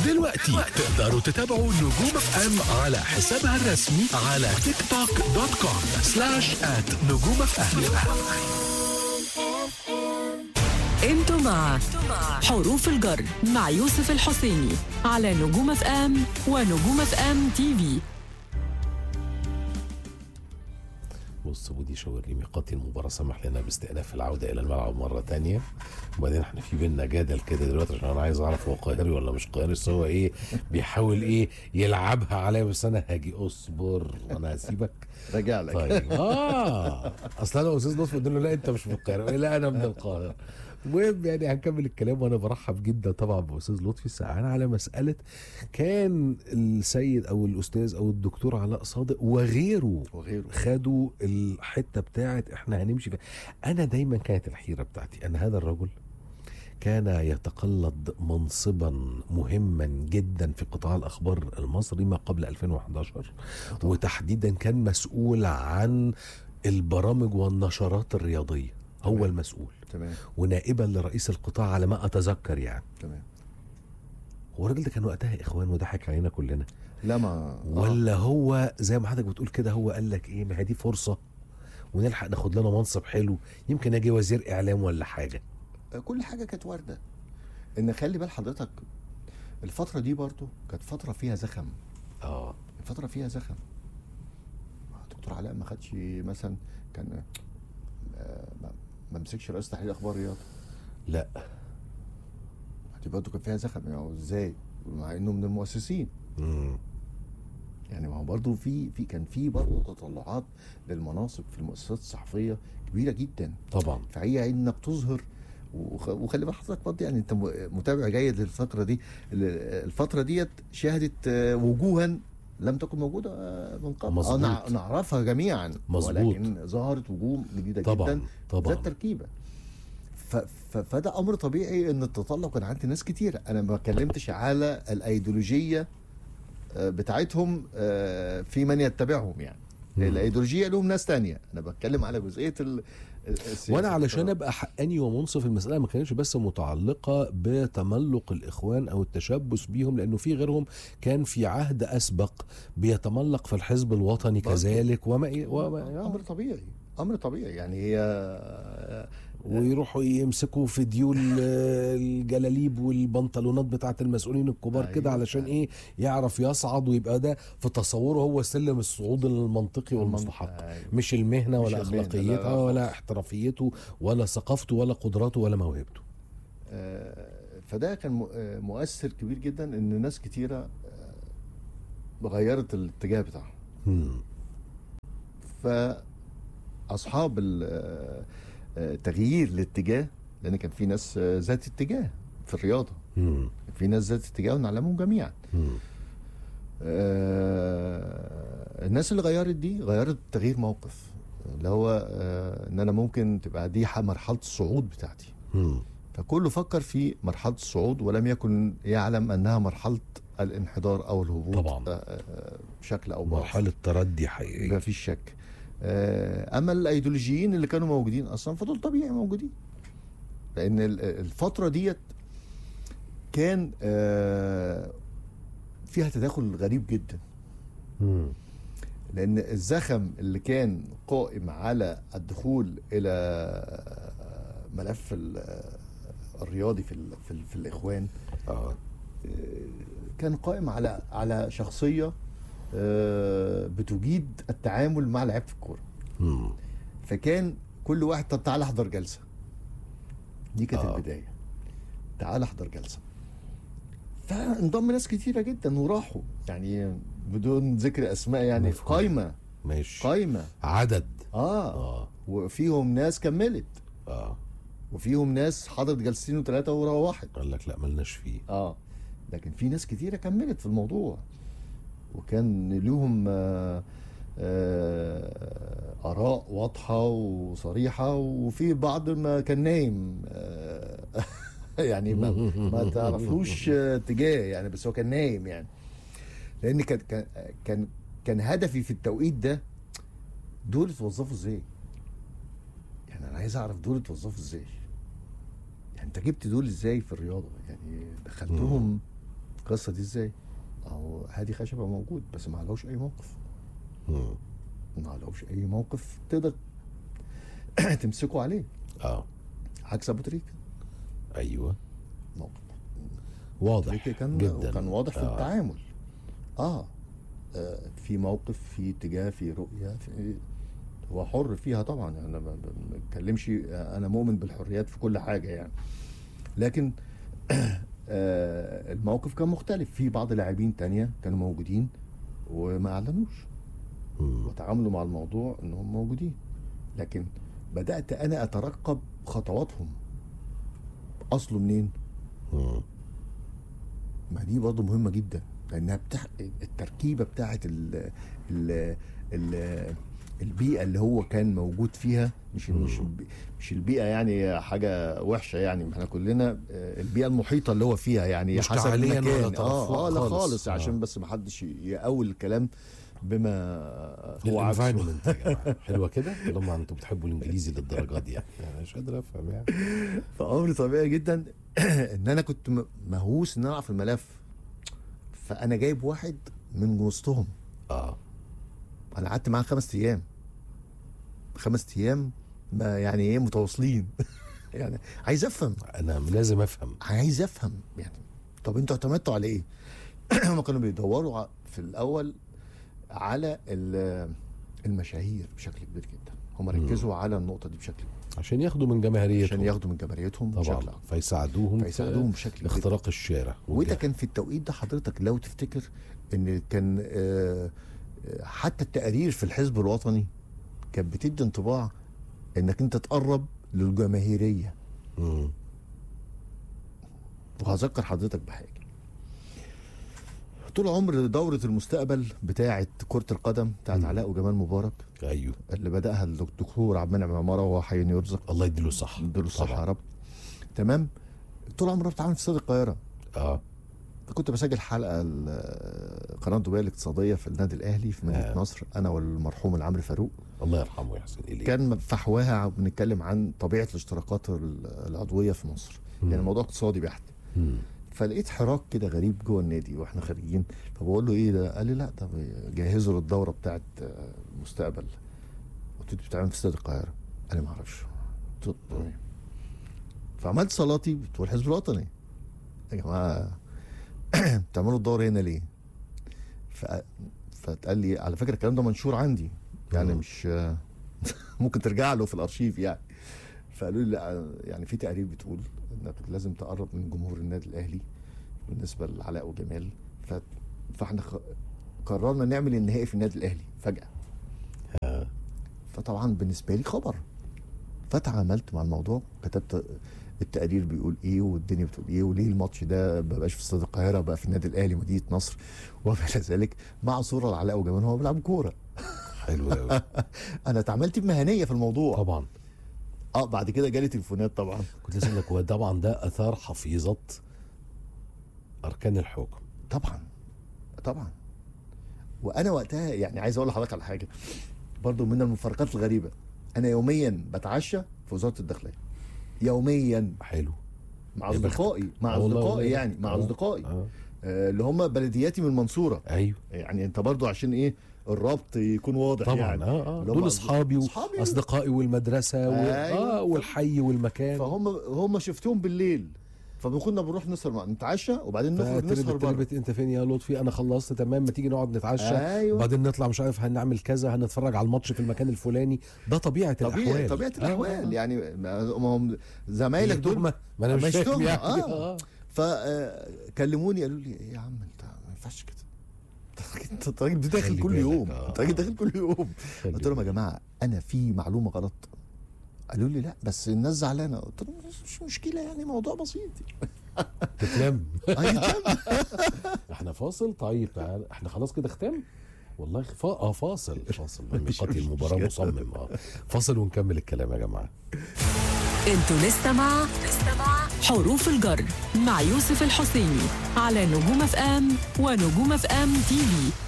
دلوقتي تقدروا تتابعوا نجوم اف ام على حسابها الرسمي على تيك توك دوت كوم سلاش ات نجوم اف ام انتوا مع حروف الجر مع يوسف الحسيني على نجوم اف ام ونجوم اف ام تي في بص بودي شاور لي ميقاتي المباراة سمح لنا باستئناف العودة إلى الملعب مرة تانية وبعدين احنا في بينا جدل كده دلوقتي عشان أنا عايز أعرف هو قاهري ولا مش قاهري بس هو إيه بيحاول إيه يلعبها عليا بس أنا هاجي أصبر أنا هسيبك راجع لك طيب آه أصل أنا أستاذ لطفي قلت له لا أنت مش من القاهرة لا أنا من القاهرة المهم يعني هنكمل الكلام وانا برحب جدا طبعا باستاذ لطفي السقعان على مساله كان السيد او الاستاذ او الدكتور علاء صادق وغيره وغيره خدوا الحته بتاعت احنا هنمشي فيها انا دايما كانت الحيره بتاعتي ان هذا الرجل كان يتقلد منصبا مهما جدا في قطاع الاخبار المصري ما قبل 2011 وتحديدا كان مسؤول عن البرامج والنشرات الرياضيه هو تمام. المسؤول تمام ونائبا لرئيس القطاع على ما اتذكر يعني تمام هو الراجل ده كان وقتها اخوان وضحك علينا كلنا لا ما آه. ولا هو زي ما حضرتك بتقول كده هو قال لك ايه ما هي دي فرصه ونلحق ناخد لنا منصب حلو يمكن اجي وزير اعلام ولا حاجه كل حاجه كانت وارده ان خلي بال حضرتك الفتره دي برضو كانت فتره فيها زخم اه فتره فيها زخم دكتور علاء ما خدش مثلا كان آه، ما- ما مسكش رئيس تحرير اخبار رياضه لا دي برضه كان فيها زخم يعني هو ازاي مع انه من المؤسسين مم. يعني ما هو برضه في في كان في برضه تطلعات للمناصب في المؤسسات الصحفيه كبيره جدا طبعا فهي انك تظهر وخ- وخلي بال حضرتك برضه يعني انت م- متابع جيد للفتره دي ال- الفتره ديت شهدت آه، وجوها لم تكن موجوده آه، من قبل مظبوط. آه، نع- نعرفها جميعا مظبوط. ولكن ظهرت وجوه جديده طبعا جدا طبعا ذات تركيبه ف... ف... فده امر طبيعي ان التطلع كان عند ناس كتير انا ما اتكلمتش على الايديولوجيه آه، بتاعتهم آه، في من يتبعهم يعني مم. الايديولوجيه لهم ناس تانية انا بتكلم على جزئيه ال... السياسة. وانا علشان ابقى حقاني ومنصف المساله ما كانتش بس متعلقه بتملق الاخوان او التشبث بيهم لانه في غيرهم كان في عهد اسبق بيتملق في الحزب الوطني برضه. كذلك وما, وما امر طبيعي امر طبيعي يعني هي ويروحوا يمسكوا في ديول آه، الجلاليب والبنطلونات بتاعت المسؤولين الكبار أيوة. كده علشان ايه يعرف يصعد ويبقى ده في تصوره هو سلم الصعود المنطقي والمستحق أيوة. مش المهنه مش ولا المهنة، لا، اخلاقيتها لا، ولا خالص. احترافيته ولا ثقافته ولا قدراته ولا موهبته آه، فده كان م- آه، مؤثر كبير جدا ان ناس كتيره آه، غيرت الاتجاه بتاعهم مم. فاصحاب ال- آه، آه، تغيير الاتجاه لان كان في ناس آه، ذات اتجاه في الرياضه مم. في ناس ذات اتجاه ونعلمهم جميعا مم. آه، الناس اللي غيرت دي غيرت تغيير موقف اللي هو آه، ان انا ممكن تبقى دي ح- مرحله الصعود بتاعتي مم. فكله فكر في مرحله الصعود ولم يكن يعلم انها مرحله الانحدار او الهبوط طبعاً. آه، آه، بشكل او باخر مرحله تردي حقيقي ما فيش شك آه، اما الايديولوجيين اللي كانوا موجودين اصلا فدول طبيعي موجودين لان ال- الفتره ديت كان آه، فيها تداخل غريب جدا مم. لان الزخم اللي كان قائم على الدخول الى ملف ال- الرياضي في ال- في, ال- في الاخوان اه كان قائم على على شخصيه آه، بتجيد التعامل مع لعيبه الكوره مم. فكان كل واحد طب تعالى احضر جلسه دي كانت آه. آه. البدايه تعالى احضر جلسه فانضم ناس كتيره جدا وراحوا يعني بدون ذكر اسماء يعني مفهوم. قايمه ماشي قايمه عدد اه اه وفيهم ناس كملت اه وفيهم ناس حضرت جلستين وثلاثه وروحت قال لك لا ملناش فيه اه لكن في ناس كتيره كملت في الموضوع وكان لهم آه آه اراء واضحه وصريحه وفي بعض ما كان نايم آه يعني ما, ما تعرفلوش آه، اتجاه يعني بس هو كان نايم يعني لان كان كان كان كان هدفي في التوقيت ده دول اتوظفوا ازاي؟ يعني انا عايز اعرف دول اتوظفوا ازاي؟ يعني انت جبت دول ازاي في الرياضه؟ يعني دخلتهم القصه دي ازاي اهو هادي خشبه موجود بس ما علوش اي موقف مم. ما علوش اي موقف تقدر تمسكه عليه اه عكس ابو تريكه ايوه موقف واضح تريكه كان جدا كان واضح في آه. التعامل آه. اه في موقف في اتجاه في رؤيه في هو حر فيها طبعا انا ما ما بتكلمش انا مؤمن بالحريات في كل حاجه يعني لكن آه الموقف كان مختلف في بعض اللاعبين تانية كانوا موجودين وما اعلنوش مم. وتعاملوا مع الموضوع انهم موجودين لكن بدات انا اترقب خطواتهم اصله منين مم. ما دي برضه مهمه جدا لانها بتح... التركيبه بتاعت ال... ال... ال... البيئه اللي هو كان موجود فيها مش مش مش البيئه يعني حاجه وحشه يعني احنا كلنا آه، البيئه المحيطه اللي هو فيها يعني مش حسب تعالياً المكان ولا اه اه لا ترفع خالص, خالص. عشان آه. بس ما حدش يقول الكلام بما هو عكسه الانفايرمنت يا جماعه حلوه كده طالما انتوا بتحبوا الانجليزي للدرجه دي يعني انا مش قادر افهم يعني فامر طبيعي جدا ان انا كنت م- مهووس ان انا اعرف الملف فانا جايب واحد من وسطهم اه انا قعدت معاه خمس ايام خمس ايام ما يعني ايه متواصلين يعني عايز افهم انا لازم افهم عايز افهم يعني طب انتوا اعتمدتوا على ايه؟ هم كانوا بيدوروا ع- في الاول على ال- المشاهير بشكل كبير جدا هم ركزوا على النقطه دي بشكل كبير عشان ياخدوا من جماهيريتهم عشان ياخدوا من جماهيريتهم بشكل طبعا أكبر. فيساعدوهم فيساعدوهم في بشكل كبير اختراق الشارع وده كان في التوقيت ده حضرتك لو تفتكر ان كان آه، آه، حتى التقارير في الحزب الوطني كانت بتدي انطباع انك انت تقرب للجماهيريه مم. وهذكر حضرتك بحاجه طول عمر دورة المستقبل بتاعة كرة القدم بتاعة مم. علاء وجمال مبارك ايوه اللي بدأها الدكتور عبد المنعم عمارة وهو حي يرزق الله يديله الصح اديله الصحة طبعاً. يا رب تمام طول عمرها بتتعامل في استاد القاهرة اه كنت بسجل حلقه ل- قناه دبي الاقتصاديه في النادي الاهلي في مدينه آه. نصر انا والمرحوم العمري فاروق الله يرحمه ويحسن اليه كان فحواها بنتكلم عن طبيعه الاشتراكات ال- العضويه في مصر مم. يعني موضوع اقتصادي بحت مم. فلقيت حراك كده غريب جوه النادي واحنا خارجين فبقول له ايه ده قال لي لا ده جهزوا للدوره بتاعت آه، المستقبل قلت له بتعمل في استاد القاهره قال لي ما اعرفش قلت له تمام. فعملت صلاتي بتوع الحزب الوطني يا جماعه بتعملوا الدوره هنا ليه؟ ف... فتقال لي على فكره الكلام ده منشور عندي يعني مم. مش ممكن ترجع له في الارشيف يعني فقالوا لي لا يعني في تقارير بتقول انك لازم تقرب من جمهور النادي الاهلي بالنسبه لعلاء وجمال ف... فاحنا خ... قررنا نعمل النهائي في النادي الاهلي فجاه فطبعا بالنسبه لي خبر فتعاملت مع الموضوع كتبت التقرير بيقول ايه والدنيا بتقول ايه وليه الماتش ده ما بقاش في استاد القاهره بقى في النادي الاهلي مدينه نصر وما الى ذلك مع صوره لعلاء وجمال وهو بيلعب كوره حلو قوي انا اتعاملت بمهنيه في الموضوع طبعا اه بعد كده جالي تليفونات طبعا كنت لسه لك وطبعا ده اثار حفيظه اركان الحكم طبعا طبعا وانا وقتها يعني عايز اقول لحضرتك على حاجه برضو من المفارقات الغريبه انا يوميا بتعشى في وزاره الداخليه يوميا حلو مع يا بخت. اصدقائي مع آه والله اصدقائي والله. يعني مع آه. اصدقائي آه. آه، اللي هم بلدياتي من المنصوره ايوه يعني انت برضو عشان ايه الربط يكون واضح طبعا يعني اه اه اللي هم دول اصحابي أصحابي. واصدقائي والمدرسه و... أيوة. اه والحي والمكان فهم هم شفتهم بالليل فكنا بنروح نسهر مع نتعشى وبعدين نخرج نسهر فتربت بره تربت انت فين يا لطفي انا خلصت تمام ما تيجي نقعد نتعشى ايوه وبعدين نطلع مش عارف هنعمل كذا هنتفرج على الماتش في المكان الفلاني ده طبيعه طبيعي الاحوال طبيعه آه، الاحوال آه. يعني ما ما هم زمايلك مش دول تهمة. ما انا مش مش فاهم تهمة، يعني آه. آه. فكلموني قالوا لي ايه يا عم انت ما ينفعش كده انت انت راجل داخل خلي كل بالك، يوم آه. انت راجل داخل كل يوم خلي قلت لهم يا بالك. جماعه انا في معلومه غلط قالوا لي لا بس الناس زعلانه قلت لهم مش مشكله يعني موضوع بسيط تتلم هيتم احنا فاصل طيب تعال احنا خلاص كده ختام والله فا... اه فاصل فاصل من نقاط المباراه مصمم اه فاصل ونكمل الكلام يا جماعه انتوا لسه مع حروف الجر مع يوسف الحسيني على نجوم اف ام ونجوم اف ام تي في